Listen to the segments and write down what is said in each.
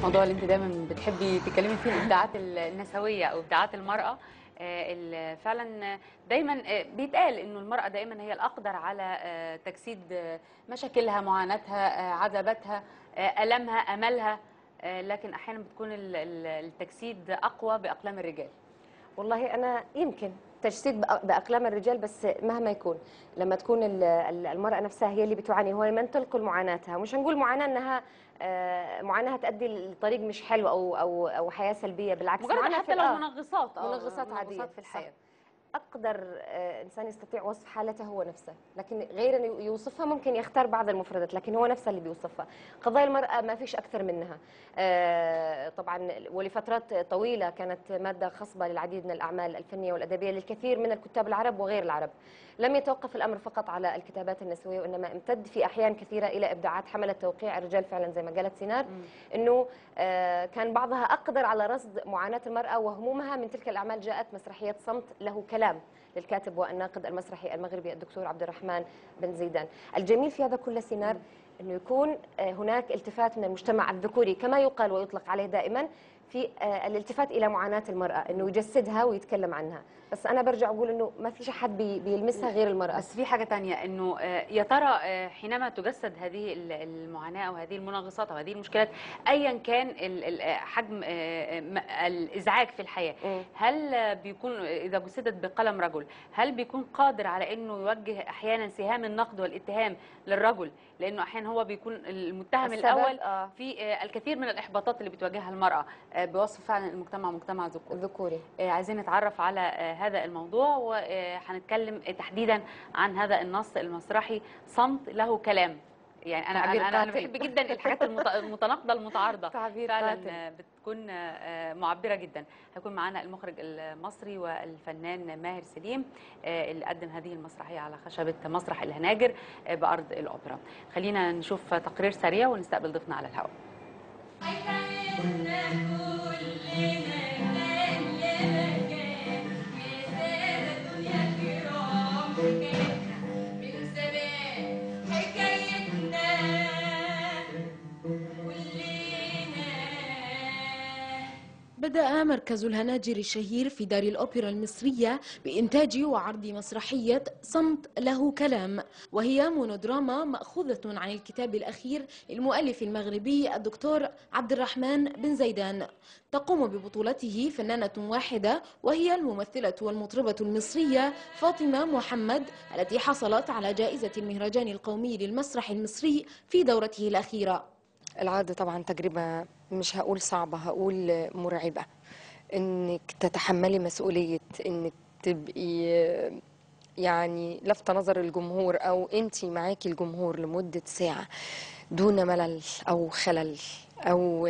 الموضوع اللي انت دايما بتحبي تتكلمي فيه الابداعات النسويه او ابداعات المراه آه، ال- فعلا دايما آه، بيتقال انه المراه دائما هي الاقدر على آه، تجسيد آه، مشاكلها معاناتها آه، عذاباتها آه، المها املها آه، لكن احيانا بتكون ال- ال- التجسيد اقوى باقلام الرجال والله انا يمكن تجسيد بأ- باقلام الرجال بس مهما يكون لما تكون ال- ال- المراه نفسها هي اللي بتعاني هو من تنقل معاناتها مش هنقول معاناه انها آه، معاناه تؤدي لطريق مش حلو او او او حياه سلبيه بالعكس مجرد معاناة في حتى لو الآه. منغصات آه، منغصات عاديه في الحياه صح. اقدر آه، انسان يستطيع وصف حالته هو نفسه لكن غير انه يوصفها ممكن يختار بعض المفردات لكن هو نفسه اللي بيوصفها قضايا المراه ما فيش اكثر منها آه، طبعا ولفترات طويله كانت ماده خصبه للعديد من الاعمال الفنيه والادبيه للكثير من الكتاب العرب وغير العرب لم يتوقف الامر فقط على الكتابات النسويه وانما امتد في احيان كثيره الى ابداعات حملت توقيع الرجال فعلا زي ما قالت سينار انه آه، كان بعضها اقدر على رصد معاناه المراه وهمومها من تلك الاعمال جاءت مسرحيه صمت له كلام للكاتب والناقد المسرحي المغربي الدكتور عبد الرحمن بن زيدان الجميل في هذا كله سينار انه يكون آه، هناك التفات من المجتمع الذكوري كما يقال ويطلق عليه دائما في آه، الالتفات الى معاناه المراه انه يجسدها ويتكلم عنها بس انا برجع اقول انه ما فيش احد بي- بيلمسها غير المراه بس في حاجة تانية انه آه، يا ترى آه، حينما تجسد هذه ال- المعاناة او هذه المنغصات او هذه المشكلات ايا كان ال- ال- آه، حجم آه، م- الازعاج في الحياة مم. هل آه، بيكون اذا جسدت بقلم رجل هل بيكون قادر على انه يوجه احيانا سهام النقد والاتهام للرجل لانه احيانا هو بيكون المتهم السبب، الاول آه. في آه، الكثير من الاحباطات اللي بتواجهها المرأة آه، بوصف فعلا المجتمع مجتمع ذكوري الذكوري آه، عايزين نتعرف على آه، هذا الموضوع وهنتكلم تحديدا عن هذا النص المسرحي صمت له كلام يعني انا تعبير انا انا قاتل. بحب جدا الحاجات المت- المتناقضه المتعارضه تعبير فعلا قاتل. آه، بتكون آه، معبره جدا هيكون معنا المخرج المصري والفنان ماهر سليم آه، اللي قدم هذه المسرحيه على خشبه مسرح الهناجر آه، بارض الاوبرا خلينا نشوف تقرير سريع ونستقبل ضيفنا على الهواء بدأ مركز الهناجر الشهير في دار الأوبرا المصرية بإنتاج وعرض مسرحية صمت له كلام وهي مونودراما مأخوذة عن الكتاب الأخير للمؤلف المغربي الدكتور عبد الرحمن بن زيدان تقوم ببطولته فنانة واحدة وهي الممثلة والمطربة المصرية فاطمة محمد التي حصلت على جائزة المهرجان القومي للمسرح المصري في دورته الأخيرة العرض طبعا تجربة مش هقول صعبة هقول مرعبة انك تتحملي مسؤولية انك تبقي يعني لفت نظر الجمهور او انت معاكي الجمهور لمدة ساعة دون ملل او خلل او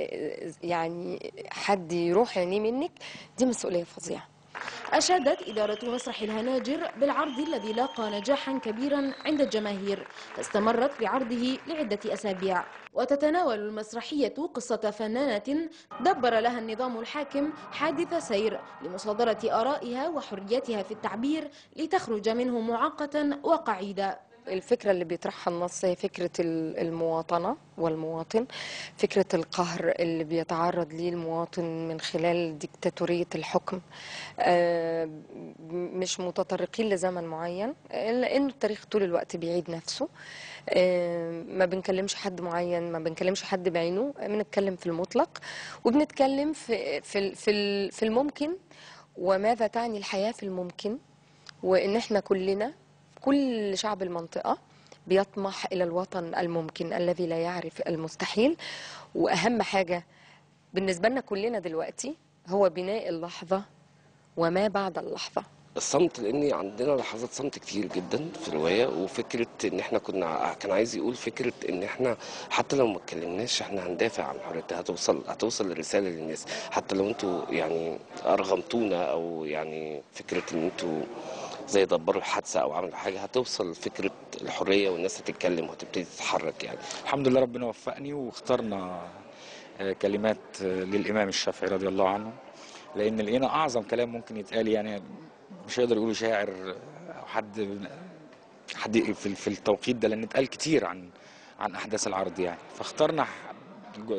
يعني حد يروح عينيه منك دي مسؤولية فظيعة أشادت إدارة مسرح الهناجر بالعرض الذي لاقى نجاحا كبيرا عند الجماهير فاستمرت بعرضه لعدة أسابيع وتتناول المسرحية قصة فنانة دبر لها النظام الحاكم حادث سير لمصادرة آرائها وحريتها في التعبير لتخرج منه معاقة وقعيدة الفكرة اللي بيطرحها النص هي فكرة ال- المواطنة والمواطن فكرة القهر اللي بيتعرض ليه المواطن من خلال ديكتاتورية الحكم آه، م- مش متطرقين لزمن معين إلا إنه التاريخ طول الوقت بيعيد نفسه آه، ما بنكلمش حد معين ما بنكلمش حد بعينه بنتكلم في المطلق وبنتكلم في في ال- في ال- في الممكن وماذا تعني الحياة في الممكن وإن إحنا كلنا كل شعب المنطقة بيطمح إلى الوطن الممكن الذي لا يعرف المستحيل وأهم حاجة بالنسبة لنا كلنا دلوقتي هو بناء اللحظة وما بعد اللحظة الصمت لان عندنا لحظات صمت كتير جدا في الروايه وفكره ان احنا كنا كان عايز يقول فكره ان احنا حتى لو ما اتكلمناش احنا هندافع عن حريتها هتوصل هتوصل الرساله للناس حتى لو انتوا يعني ارغمتونا او يعني فكره ان انتوا زي دبروا حادثه او عملوا حاجه هتوصل فكره الحريه والناس هتتكلم وهتبتدي تتحرك يعني الحمد لله ربنا وفقني واخترنا آه، كلمات آه، للإمام الشافعي رضي الله عنه لأن لقينا أعظم كلام ممكن يتقال يعني مش هيقدر يقولوا شاعر أو حد حد في في التوقيت ده لأن اتقال كتير عن عن أحداث العرض يعني فاخترنا ح- جو-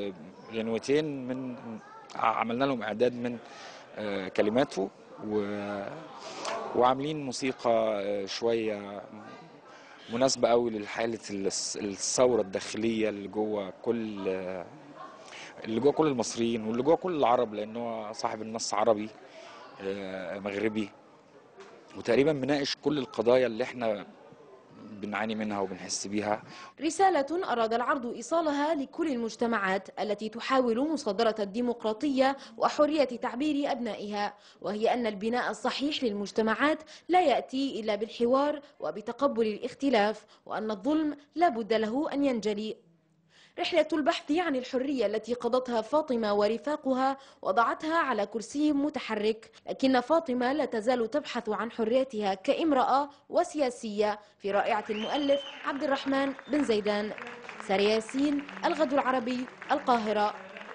غنوتين من عملنا لهم اعداد من آه، كلماته و... وعاملين موسيقى آه، شويه مناسبه قوي لحاله الس- الثوره الداخليه اللي جوه كل آه، اللي جوه كل المصريين واللي جوه كل العرب لان هو صاحب النص عربي آه، مغربي وتقريبا بناقش كل القضايا اللي احنا بنعاني منها وبنحس بيها رسالة أراد العرض إيصالها لكل المجتمعات التي تحاول مصادرة الديمقراطية وحرية تعبير أبنائها وهي أن البناء الصحيح للمجتمعات لا يأتي إلا بالحوار وبتقبل الاختلاف وأن الظلم لا بد له أن ينجلي رحلة البحث عن الحرية التي قضتها فاطمة ورفاقها وضعتها على كرسي متحرك لكن فاطمة لا تزال تبحث عن حريتها كامرأة وسياسية في رائعة المؤلف عبد الرحمن بن زيدان سارة ياسين الغد العربي القاهرة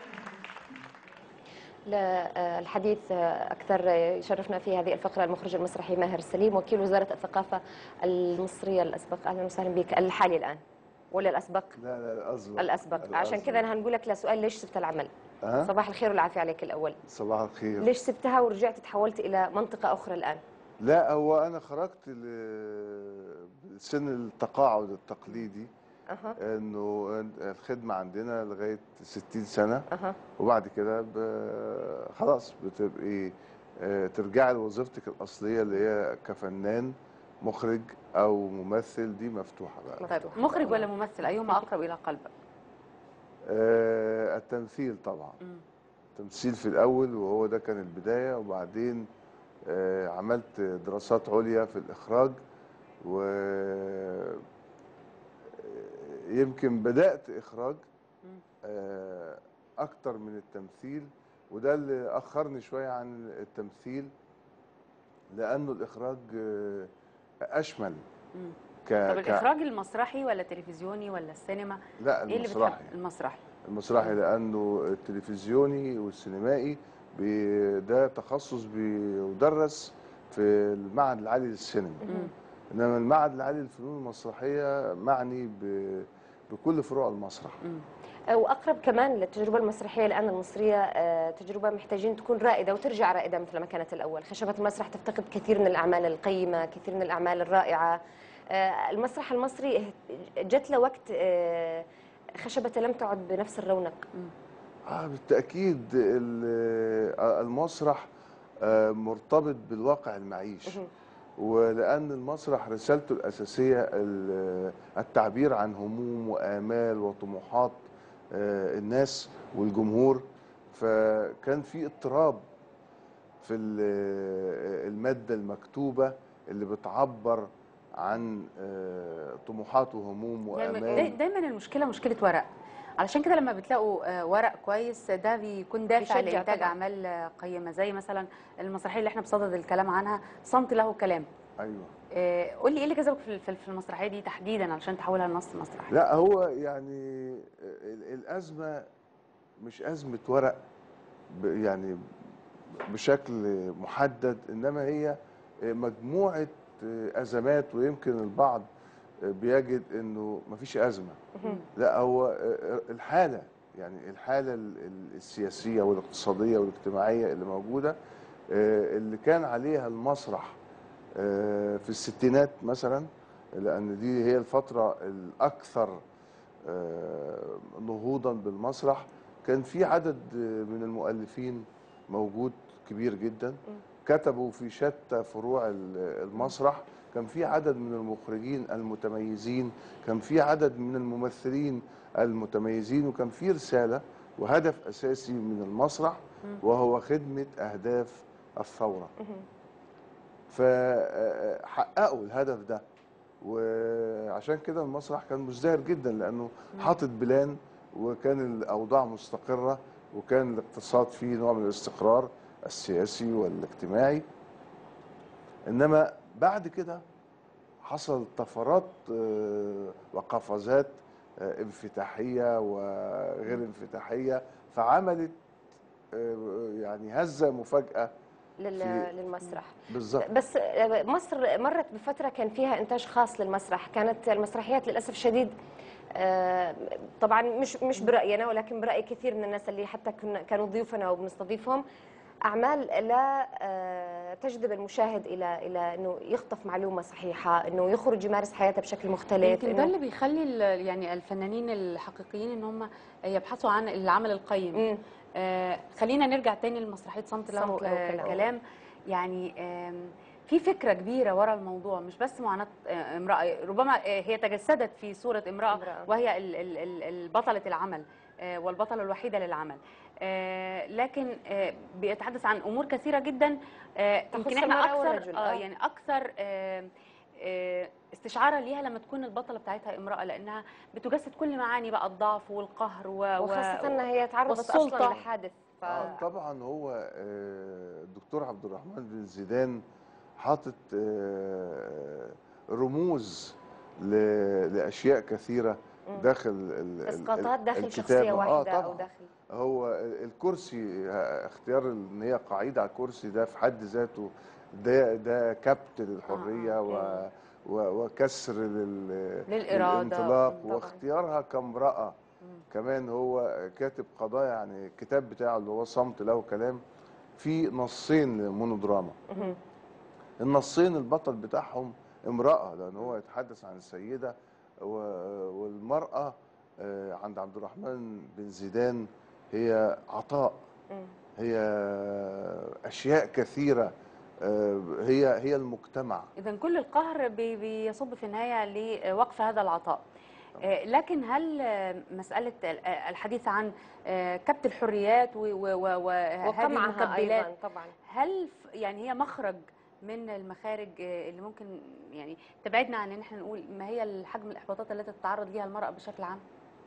للحديث أكثر يشرفنا في هذه الفقرة المخرج المسرحي ماهر السليم وكيل وزارة الثقافة المصرية الأسبق أهلا وسهلا بك الحالي الآن ولا الأسبق؟ لا لا الأسبق الأسبق عشان كذا أنا هنقول لك لسؤال ليش سبت العمل؟ أه؟ صباح الخير والعافية عليك الأول صباح الخير ليش سبتها ورجعت تحولت إلى منطقة أخرى الآن؟ لا هو أنا خرجت ل- سن التقاعد التقليدي أها إنه الخدمة عندنا لغاية 60 سنة أها وبعد كده ب- خلاص بتبقي آه، ترجعي لوظيفتك الأصلية اللي هي كفنان مخرج أو ممثل دي مفتوحة بقى طيب مخرج ولا ممثل ايهما اقرب الى قلبك آه، التمثيل طبعا مم. تمثيل في الأول وهو ده كان البداية وبعدين آه، عملت دراسات عليا في الإخراج و آه، يمكن بدأت إخراج مم. آه، أكتر من التمثيل وده اللي أخرني شوية عن التمثيل لأنه الإخراج آه، أشمل مم. ك... طب ك... الاخراج المسرحي ولا التلفزيوني ولا السينما لا ايه اللي المسرحي بتحب المسرحي المسرحي لانه التلفزيوني والسينمائي بي- ده تخصص بيدرس في المعهد العالي للسينما مم. انما المعهد العالي للفنون المسرحيه معني ب- بكل فروع المسرح مم. واقرب كمان للتجربه المسرحيه الان المصريه آه، تجربه محتاجين تكون رائده وترجع رائده مثل ما كانت الاول، خشبه المسرح تفتقد كثير من الاعمال القيمه، كثير من الاعمال الرائعه. آه، المسرح المصري جت له وقت آه، خشبته لم تعد بنفس الرونق. آه بالتاكيد ال- آه، المسرح آه، مرتبط بالواقع المعيش مهم. ولان المسرح رسالته الاساسيه ال- التعبير عن هموم وامال وطموحات آه، الناس والجمهور فكان في اضطراب في ال- الماده المكتوبه اللي بتعبر عن آه، طموحات وهموم دايما وامال دايما المشكله مشكله ورق علشان كده لما بتلاقوا آه، ورق كويس ده بيكون دافع بيشجع لانتاج طبعاً. اعمال آه، قيمه زي مثلا المسرحيه اللي احنا بصدد الكلام عنها صمت له كلام ايوه آه، قول لي ايه اللي جذبك في في- في المسرحيه دي تحديدا علشان تحولها لنص مسرحي لا هو يعني ال- الازمه مش ازمه ورق ب- يعني بشكل محدد انما هي مجموعه ازمات ويمكن البعض بيجد انه مفيش ازمه مهم. لا هو الحاله يعني الحاله ال- ال- السياسيه والاقتصاديه والاجتماعيه اللي موجوده اللي كان عليها المسرح في الستينات مثلا لان دي هي الفتره الاكثر آه، نهوضا بالمسرح كان في عدد آه، من المؤلفين موجود كبير جدا كتبوا في شتى فروع ال- المسرح كان في عدد من المخرجين المتميزين كان في عدد من الممثلين المتميزين وكان في رسالة وهدف أساسي من المسرح وهو خدمة أهداف الثورة فحققوا الهدف ده وعشان كده المسرح كان مزدهر جدا لانه حاطط بلان وكان الاوضاع مستقره وكان الاقتصاد فيه نوع من الاستقرار السياسي والاجتماعي انما بعد كده حصل طفرات آه، وقفزات آه، انفتاحيه وغير انفتاحيه فعملت آه، يعني هزه مفاجاه لل- في- للمسرح بالظبط بس مصر مرت بفتره كان فيها انتاج خاص للمسرح كانت المسرحيات للاسف الشديد آه، طبعا مش مش برايي انا ولكن براي كثير من الناس اللي حتى كنا كانوا ضيوفنا وبنستضيفهم اعمال لا آه، تجذب المشاهد الى الى انه يخطف معلومه صحيحه انه يخرج يمارس حياته بشكل مختلف يمكن ده إنه- اللي بيخلي ال- يعني الفنانين الحقيقيين ان هم يبحثوا عن العمل القيم مم. آه خلينا نرجع تاني لمسرحيه صمت له, صمت له آه كلام. كلام يعني آم، في فكره كبيره ورا الموضوع مش بس معاناه آه، امراه ربما آه، هي تجسدت في صوره امراه, امرأة. وهي ال- ال- ال- البطله العمل آه، والبطله الوحيده للعمل آه، لكن آه، بيتحدث عن امور كثيره جدا آه، تخص يمكن احنا المرأة اكثر والرجل، اه آه. يعني اكثر آه، آه، استشعارا ليها لما تكون البطله بتاعتها امراه لانها بتجسد كل معاني بقى الضعف والقهر و... و- وخاصه انها هي تعرضت والسلطة. اصلا لحادث ف... آه، طبعا هو آه، الدكتور عبد الرحمن بن زيدان حاطط آه، رموز ل- لاشياء كثيره مم. داخل ال- ال- اسقاطات داخل الكتابة. شخصيه آه، واحده او طبعاً. داخل هو الكرسي اختيار ان هي قاعده على الكرسي ده في حد ذاته ده ده كبت للحريه آه، و و- وكسر لل للإرادة. للانطلاق طبعاً. واختيارها كامراه كمان هو كاتب قضايا يعني الكتاب بتاعه اللي هو صمت له كلام في نصين مونودراما مهم. النصين البطل بتاعهم امرأة لأن هو يتحدث عن السيدة و- والمرأة آه، عند عبد الرحمن بن زيدان هي عطاء مم. هي أشياء كثيرة آه، هي هي المجتمع اذا كل القهر بي- بيصب في النهايه لوقف هذا العطاء آه، لكن هل آه، مساله ال- آه، الحديث عن آه، كبت الحريات و- و- و- وهذه وقمعها المكبلات ايضا طبعا هل ف- يعني هي مخرج من المخارج آه، اللي ممكن يعني تبعدنا عن ان احنا نقول ما هي الحجم الاحباطات التي تتعرض لها المراه بشكل عام؟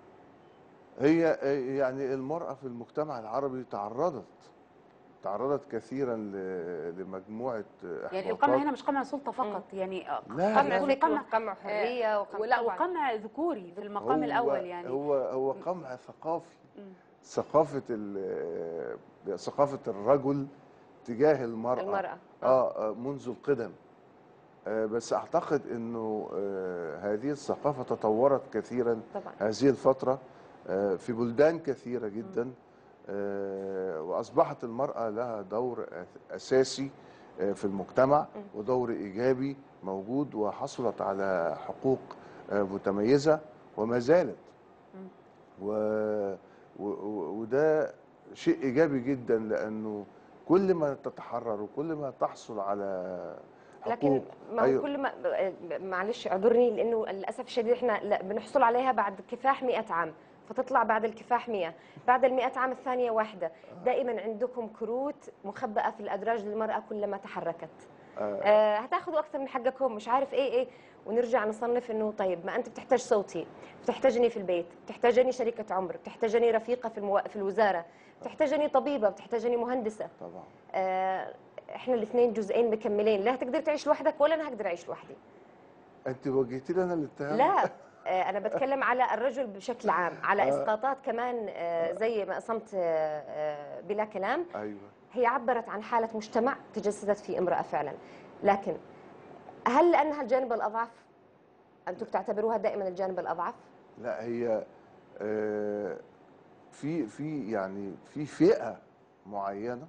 هي يعني المرأة في المجتمع العربي تعرضت تعرضت كثيرا ل- لمجموعة يعني إحباطات. القمع هنا مش قمع سلطه فقط يعني آه، لا، قمع يكون فكر قمع وقمع حريه وقمع ولا طبعاً. وقمع ذكوري في المقام هو الاول يعني هو هو قمع ثقافي مم. ثقافة ال- ثقافة الرجل تجاه المرأة المراه اه آه، منذ القدم آه، بس اعتقد انه آه، هذه الثقافة تطورت كثيرا طبعا هذه الفترة آه، في بلدان كثيرة جدا آه، وأصبحت المرأة لها دور أس- أساسي آه، في المجتمع ودور إيجابي موجود وحصلت على حقوق آه، متميزة وما زالت و... و... و- وده شيء إيجابي جدا لأنه كل ما تتحرر وكل ما تحصل على حقوق لكن ما هو أيوة. كل ما معلش اعذرني لانه للاسف الشديد احنا لا بنحصل عليها بعد كفاح 100 عام فتطلع بعد الكفاح 100 بعد ال 100 عام الثانيه واحده دائما عندكم كروت مخبأة في الادراج للمراه كلما تحركت آه هتاخذوا اكثر من حقكم مش عارف ايه ايه ونرجع نصنف انه طيب ما انت بتحتاج صوتي بتحتاجني في البيت بتحتاجني شريكه عمر بتحتاجني رفيقه في المو... في الوزاره بتحتاجني طبيبه بتحتاجني مهندسه طبعا آه، احنا الاثنين جزئين مكملين لا هتقدر تعيش لوحدك ولا انا هقدر اعيش لوحدي أنت وجهتي لي أنا الاتهام لا آه، انا بتكلم على الرجل بشكل عام على اسقاطات كمان آه، زي ما قسمت آه، آه، بلا كلام أيوه هي عبرت عن حاله مجتمع تجسدت في امراه فعلا لكن هل لانها الجانب الاضعف انتم بتعتبروها دائما الجانب الاضعف لا هي آه، في في يعني في فئة معينة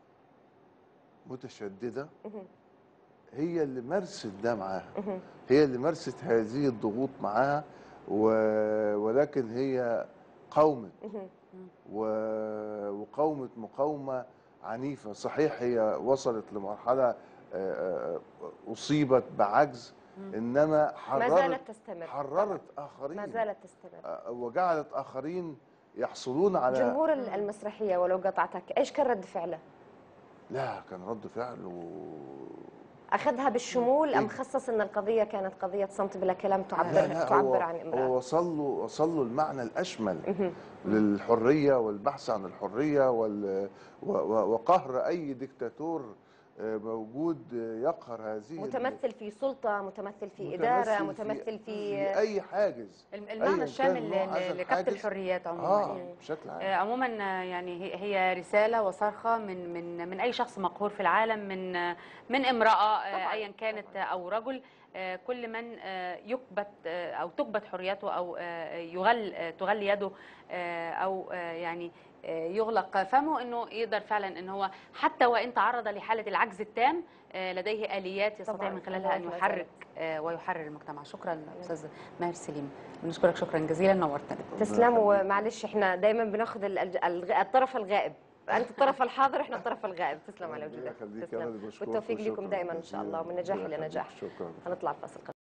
متشددة مهم. هي اللي مارست ده معاها هي اللي مارست هذه الضغوط معاها و- ولكن هي قاومت مهم. و- وقاومت مقاومة عنيفة صحيح هي وصلت لمرحلة آه، آه، أصيبت بعجز إنما ما حررت زالت تستمر حررت آخرين ما زالت تستمر آه، وجعلت آخرين يحصلون على جمهور المسرحيه ولو قطعتك ايش كان رد فعله لا كان رد فعل و... اخذها بالشمول ام إيه؟ خصص ان القضيه كانت قضيه صمت بلا كلام تعبر لا لا تعبر هو عن امراه هو وصل له وصل له المعنى الاشمل للحريه والبحث عن الحريه وال و- و- وقهر اي دكتاتور آه، موجود آه، يقهر هذه ال- متمثل في سلطه متمثل في متمثل اداره متمثل في في اي حاجز الم- أياً المعنى كان الشامل نوع هذا ل- لكبت الحاجز. الحريات عموما اه يعني. بشكل عام آه، عموما آه، يعني هي- هي رساله وصرخه من من من اي شخص مقهور في العالم من آه، من امراه آه، طبعاً، ايا كانت آه، او رجل آه، كل من آه، يكبت آه، او تكبت حريته او آه، يغل آه، تغل يده آه، او آه، يعني آه، يغلق فمه انه يقدر فعلا ان هو حتى وان تعرض لحاله العجز التام آه، لديه اليات يستطيع طبعاً، من خلالها ان أدوات يحرك آه، ويحرر المجتمع شكرا استاذ ماهر سليم بنشكرك شكرا جزيلا نورتنا تسلم ومعلش احنا دايما بناخذ ال- الغ- الطرف الغائب انت الطرف الحاضر احنا الطرف الغائب تسلم على ربنا وجودك يخليك، أنا تسلم اللي بشكرك والتوفيق لكم وشكراً دائما ان شاء الله جزيلاً. ومن نجاح ربنا الى يخليك. نجاح شكرا هنطلع الفاصل